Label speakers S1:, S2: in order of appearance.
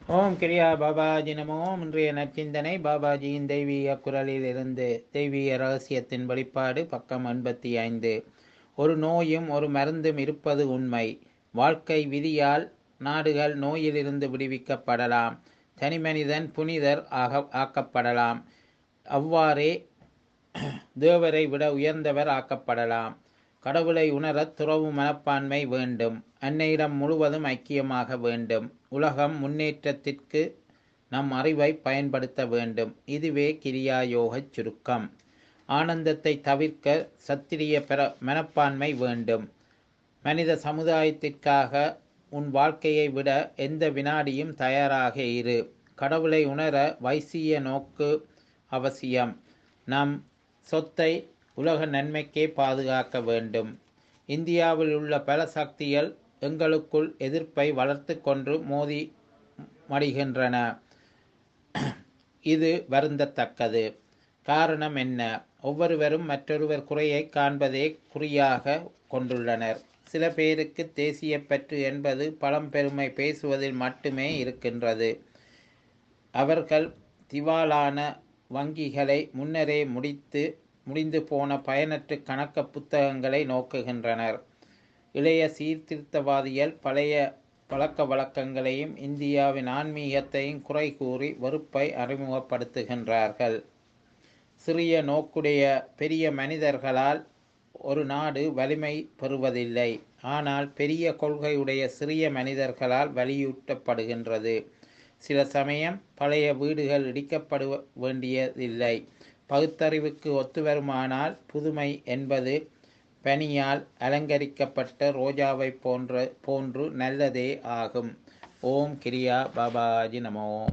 S1: ஓம் கிரியா பாபாஜி நமோ இன்றைய நற்சிந்தனை பாபாஜியின் தெய்வீக குரலில் இருந்து தெய்வீக ரகசியத்தின் வெளிப்பாடு பக்கம் எண்பத்தி ஐந்து ஒரு நோயும் ஒரு மருந்தும் இருப்பது உண்மை வாழ்க்கை விதியால் நாடுகள் நோயிலிருந்து விடுவிக்கப்படலாம் தனிமனிதன் புனிதர் ஆக ஆக்கப்படலாம் அவ்வாறே தேவரை விட உயர்ந்தவர் ஆக்கப்படலாம் கடவுளை உணரத் துறவு மனப்பான்மை வேண்டும் அன்னையிடம் முழுவதும் ஐக்கியமாக வேண்டும் உலகம் முன்னேற்றத்திற்கு நம் அறிவை பயன்படுத்த வேண்டும் இதுவே கிரியா யோகச் சுருக்கம் ஆனந்தத்தை தவிர்க்க சத்திரிய பெற மனப்பான்மை வேண்டும் மனித சமுதாயத்திற்காக உன் வாழ்க்கையை விட எந்த வினாடியும் தயாராக இரு கடவுளை உணர வைசிய நோக்கு அவசியம் நம் சொத்தை உலக நன்மைக்கே பாதுகாக்க வேண்டும் இந்தியாவில் உள்ள பல சக்திகள் எங்களுக்குள் எதிர்ப்பை வளர்த்து கொண்டு மோதி மடிகின்றன இது வருந்தத்தக்கது காரணம் என்ன ஒவ்வொருவரும் மற்றொருவர் குறையை காண்பதே குறியாக கொண்டுள்ளனர் சில பேருக்கு தேசிய பற்று என்பது பழம்பெருமை பேசுவதில் மட்டுமே இருக்கின்றது அவர்கள் திவாலான வங்கிகளை முன்னரே முடித்து முடிந்து போன பயனற்ற கணக்க புத்தகங்களை நோக்குகின்றனர் இளைய சீர்திருத்தவாதிகள் பழைய பழக்க வழக்கங்களையும் இந்தியாவின் ஆன்மீகத்தையும் குறை கூறி வெறுப்பை அறிமுகப்படுத்துகின்றார்கள் சிறிய நோக்குடைய பெரிய மனிதர்களால் ஒரு நாடு வலிமை பெறுவதில்லை ஆனால் பெரிய கொள்கையுடைய சிறிய மனிதர்களால் வலியூட்டப்படுகின்றது சில சமயம் பழைய வீடுகள் இடிக்கப்பட வேண்டியதில்லை பகுத்தறிவுக்கு ஒத்துவருமானால் புதுமை என்பது பனியால் அலங்கரிக்கப்பட்ட ரோஜாவை போன்ற போன்று நல்லதே ஆகும் ஓம் கிரியா பாபாஜி நமோ